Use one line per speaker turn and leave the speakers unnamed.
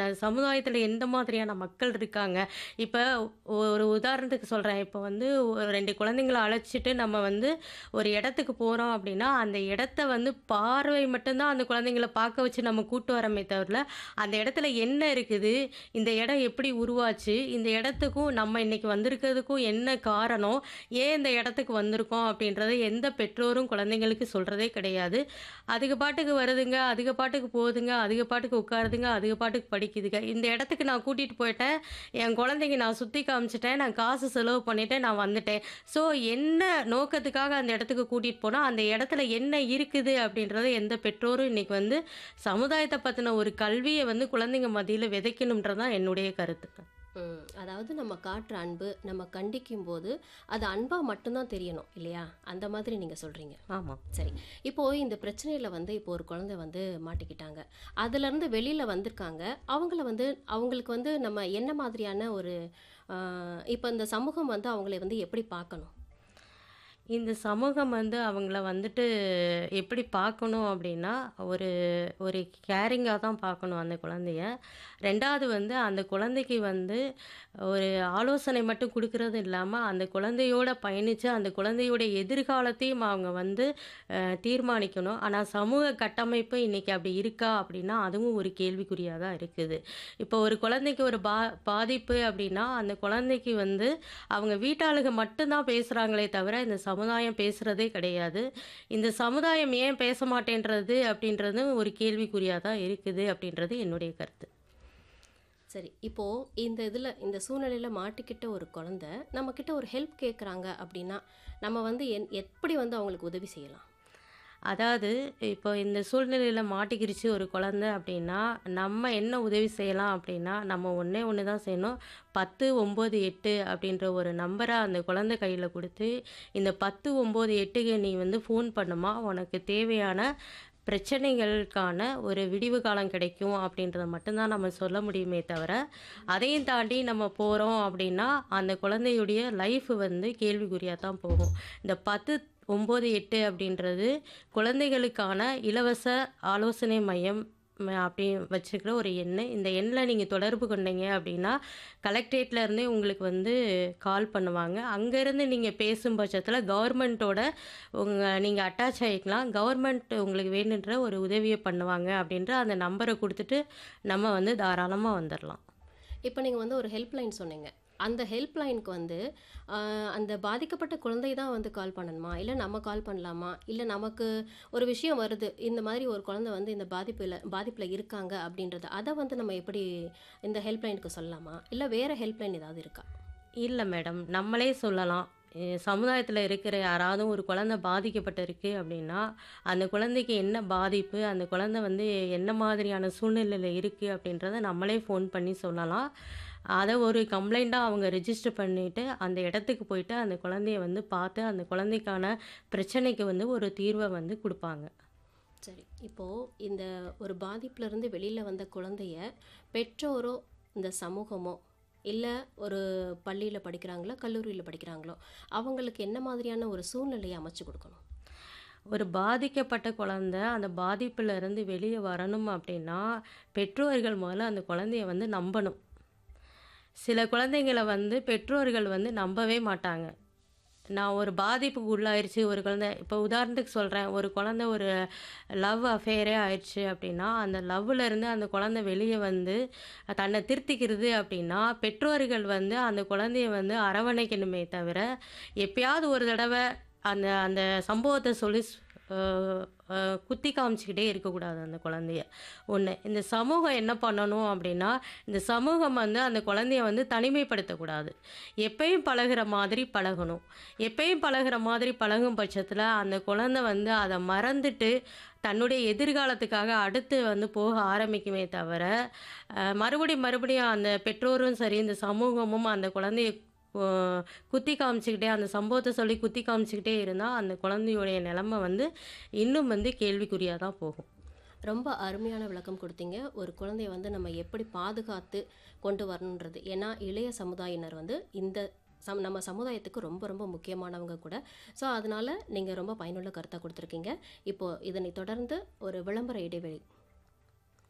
என்ன சமுதாயத்தில் எந்த மாதிரியான மக்கள் இருக்காங்க இப்போ ஒரு உதாரணத்துக்கு சொல்கிறேன் இப்போ வந்து ஒரு ரெண்டு குழந்தைங்கள அழைச்சிட்டு நம்ம வந்து ஒரு இடத்துக்கு போகிறோம் அப்படின்னா அந்த இடத்த வந்து பார்வை மட்டும்தான் அந்த குழந்தைங்கள பார்க்க வச்சு நம்ம கூட்டு வரமே தவிர அந்த இடத்துல என்ன இருக்குது இந்த இடம் எப்படி உருவாச்சு இந்த இடத்துக்கும் நம்ம இன்னைக்கு வந்திருக்கிறதுக்கும் என்ன காரணம் ஏன் இந்த இடத்துக்கு வந்திருக்கோம் அப்படின்றத எந்த பெற்றோரும் குழந்தைங்களுக்கு சொல்கிறதே கிடையாது அதுக்கு பாட்டுக்கு வருதுங்க அதுக்கு பாட்டுக்கு போகுதுங்க அதுக்கு பாட்டுக்கு உட்காருதுங்க அதுக்கு பாட்டுக்கு படிக்குதுங்க இந்த இடத்துக்கு நான் கூட்டிகிட்டு போயிட்டேன் என் குழந்தைங்க நான் சுற்றி காமிச்சிட்டேன் நான் காசு செலவு பண்ணிட்டேன் நான் வந்துட்டேன் ஸோ என்ன நோக்கத்துக்காக அந்த இடத்துக்கு கூட்டிகிட்டு போனால் அந்த இடத்துல என்ன இருக்குது அப்படின்றத எந்த பெற்றோரும் இன்னைக்கு வந்து சமுதாயத்தை பற்றின ஒரு கல்வியை வந்து குழந்தைங்க மத்தியில் விதைக்கணுன்றது தான் என்னுடைய கருத்து
ம், அதாவது நம்ம காட்டுற அன்பு நம்ம கண்டிக்கும் போது அது அன்பாக மட்டும்தான் தெரியணும் இல்லையா அந்த மாதிரி நீங்கள் சொல்கிறீங்க
ஆமாம்
சரி இப்போ இந்த பிரச்சனையில் வந்து இப்போ ஒரு குழந்தை வந்து மாட்டிக்கிட்டாங்க அதுலேருந்து வெளியில் வந்திருக்காங்க அவங்கள வந்து அவங்களுக்கு வந்து நம்ம என்ன மாதிரியான ஒரு ஆஹ், இப்போ இந்த சமூகம் வந்து அவங்கள வந்து எப்படி பார்க்கணும்
இந்த சமூகம் வந்து அவங்கள வந்துட்டு எப்படி பார்க்கணும் அப்படின்னா ஒரு ஒரு கேரிங்காக தான் பார்க்கணும் அந்த குழந்தைய ரெண்டாவது வந்து அந்த குழந்தைக்கு வந்து ஒரு ஆலோசனை மட்டும் கொடுக்கறது இல்லாமல் அந்த குழந்தையோட பயணித்து அந்த குழந்தையோட எதிர்காலத்தையும் அவங்க வந்து அஹ், தீர்மானிக்கணும் ஆனால் சமூக கட்டமைப்பு இன்றைக்கி அப்படி இருக்கா அப்படின்னா அதுவும் ஒரு கேள்விக்குறியாக தான் இருக்குது இப்போ ஒரு குழந்தைக்கு ஒரு பா பாதிப்பு அப்படின்னா அந்த குழந்தைக்கு வந்து அவங்க வீட்டாளுங்க மட்டும்தான் பேசுகிறாங்களே தவிர இந்த சமுதாயம் பேசுகிறதே கிடையாது இந்த சமுதாயம் ஏன் பேச மாட்டேன்றது அப்படின்றது ஒரு கேள்விக்குறியாக தான் இருக்குது அப்படின்றது என்னுடைய கருத்து
சரி இப்போ இந்த இதில் இந்த சூழ்நிலையில் மாட்டிக்கிட்ட ஒரு குழந்தை நம்மக்கிட்ட ஒரு ஹெல்ப் கேட்குறாங்க அப்படின்னா நம்ம வந்து என் எப்படி வந்து அவங்களுக்கு உதவி செய்யலாம்
அதாவது இப்போ இந்த சூழ்நிலையில் மாட்டிக்கிருச்சு ஒரு குழந்தை அப்படின்னா நம்ம என்ன உதவி செய்யலாம் அப்படின்னா நம்ம ஒன்றே ஒன்று தான் செய்யணும் பத்து ஒம்பது எட்டு அப்படின்ற ஒரு நம்பரை அந்த குழந்தை கையில் கொடுத்து இந்த பத்து ஒம்பது எட்டுக்கு நீ வந்து ஃபோன் பண்ணுமா உனக்கு தேவையான பிரச்சனைகளுக்கான ஒரு விடிவு காலம் கிடைக்கும் அப்படின்றத மட்டும்தான் நம்ம சொல்ல முடியுமே தவிர அதையும் தாண்டி நம்ம போகிறோம் அப்படின்னா அந்த குழந்தையுடைய லைஃப் வந்து கேள்விக்குறியாக தான் போகும் இந்த பத்து ஒம்பது எட்டு அப்படின்றது குழந்தைகளுக்கான இலவச ஆலோசனை மையம் ம, அப்படி வச்சுருக்கிற ஒரு எண் இந்த எண்ணில் நீங்கள் தொடர்பு கொண்டீங்க அப்படின்னா கலெக்டரேட்ல இருந்தே உங்களுக்கு வந்து கால் பண்ணுவாங்க அங்கேருந்து நீங்கள் பேசும் பட்சத்தில் கவர்மெண்ட்டோட உங்கள் நீங்கள் அட்டாச் ஆகிக்கலாம் கவர்மெண்ட் உங்களுக்கு வேணுன்ற ஒரு உதவியை பண்ணுவாங்க அப்படின்ற அந்த நம்பரை கொடுத்துட்டு நம்ம வந்து தாராளமாக வந்துடலாம்
இப்போ நீங்கள் வந்து ஒரு ஹெல்ப்லைன் சொன்னீங்க அந்த ஹெல்ப்லைனுக்கு வந்து ஆஹ், அந்த பாதிக்கப்பட்ட குழந்தை தான் வந்து கால் பண்ணணுமா இல்லை நம்ம கால் பண்ணலாமா இல்லை நமக்கு ஒரு விஷயம் வருது இந்த மாதிரி ஒரு குழந்தை வந்து இந்த பாதிப்பில் பாதிப்பில் இருக்காங்க அப்படின்றத அதை வந்து நம்ம எப்படி இந்த ஹெல்ப்லைனுக்கு சொல்லலாமா இல்லை வேறு ஹெல்ப்லைன் ஏதாவது இருக்கா
இல்லை மேடம் நம்மளே சொல்லலாம் சமுதாயத்தில் இருக்கிற யாராவது ஒரு குழந்தை பாதிக்கப்பட்டிருக்கு அப்படின்னா அந்த குழந்தைக்கு என்ன பாதிப்பு அந்த குழந்தை வந்து என்ன மாதிரியான சூழ்நிலையில் இருக்குது அப்படின்றத நம்மளே ஃபோன் பண்ணி சொல்லலாம் அதை ஒரு கம்ப்ளைண்ட்டாக அவங்க ரெஜிஸ்டர் பண்ணிவிட்டு அந்த இடத்துக்கு போயிட்டு அந்த குழந்தைய வந்து பார்த்து அந்த குழந்தைக்கான பிரச்சனைக்கு வந்து ஒரு தீர்வை வந்து கொடுப்பாங்க
சரி இப்போது இந்த ஒரு பாதிப்புலேருந்து வெளியில் வந்த குழந்தைய பெற்றோரோ இந்த சமூகமோ இல்லை ஒரு பள்ளியில் படிக்கிறாங்களோ கல்லூரியில் படிக்கிறாங்களோ அவங்களுக்கு என்ன மாதிரியான ஒரு சூழ்நிலையை அமைச்சு கொடுக்கணும்
ஒரு பாதிக்கப்பட்ட குழந்தை அந்த பாதிப்புல இருந்து வெளியே வரணும் அப்படின்னா பெற்றோர்கள் முதல்ல அந்த குழந்தைய வந்து நம்பணும் சில குழந்தைங்களை வந்து பெற்றோர்கள் வந்து நம்பவே மாட்டாங்க நான் ஒரு பாதிப்புக்கு உள்ளாயிருச்சு ஒரு குழந்தை இப்போ உதாரணத்துக்கு சொல்கிறேன் ஒரு குழந்தை ஒரு லவ் அஃபேரே ஆயிடுச்சு அப்படின்னா அந்த லவ்வில் இருந்து அந்த குழந்தை வெளியே வந்து தன்னை திருத்திக்கிறது அப்படின்னா பெற்றோர்கள் வந்து அந்த குழந்தைய வந்து அரவணைக்கணுமே தவிர எப்பயாவது ஒரு தடவை அந்த அந்த சம்பவத்தை சொல்லி அஹ், அஹ், குத்தி காமிச்சிக்கிட்டே இருக்கக்கூடாது அந்த குழந்தைய ஒன்று இந்த சமூகம் என்ன பண்ணணும் அப்படின்னா இந்த சமூகம் வந்து அந்த குழந்தைய வந்து தனிமைப்படுத்தக்கூடாது எப்பயும் பழகுற மாதிரி பழகணும் எப்பயும் பழகுற மாதிரி பழகும் பட்சத்தில் அந்த குழந்தை வந்து அதை மறந்துட்டு தன்னுடைய எதிர்காலத்துக்காக அடுத்து வந்து போக ஆரம்பிக்குமே தவிர அஹ், மறுபடியும் மறுபடியும் அந்த பெற்றோரும் சரி இந்த சமூகமும் அந்த குழந்தைய அஹ், குத்தி காமிச்சிக்கிட்டே அந்த சம்பவத்தை சொல்லி குத்தி காமிச்சிக்கிட்டே இருந்தால் அந்த குழந்தையுடைய நிலமை வந்து இன்னும் வந்து கேள்விக்குறியாக தான் போகும்
ரொம்ப அருமையான விளக்கம் கொடுத்தீங்க ஒரு குழந்தைய வந்து நம்ம எப்படி பாதுகாத்து கொண்டு வரணுன்றது ஏன்னா இளைய சமுதாயினர் வந்து இந்த சம் நம்ம சமுதாயத்துக்கு ரொம்ப ரொம்ப முக்கியமானவங்க கூட ஸோ அதனால் நீங்கள் ரொம்ப பயனுள்ள கருத்தாக கொடுத்துருக்கீங்க இப்போது இதனை தொடர்ந்து ஒரு விளம்பர இடைவெளி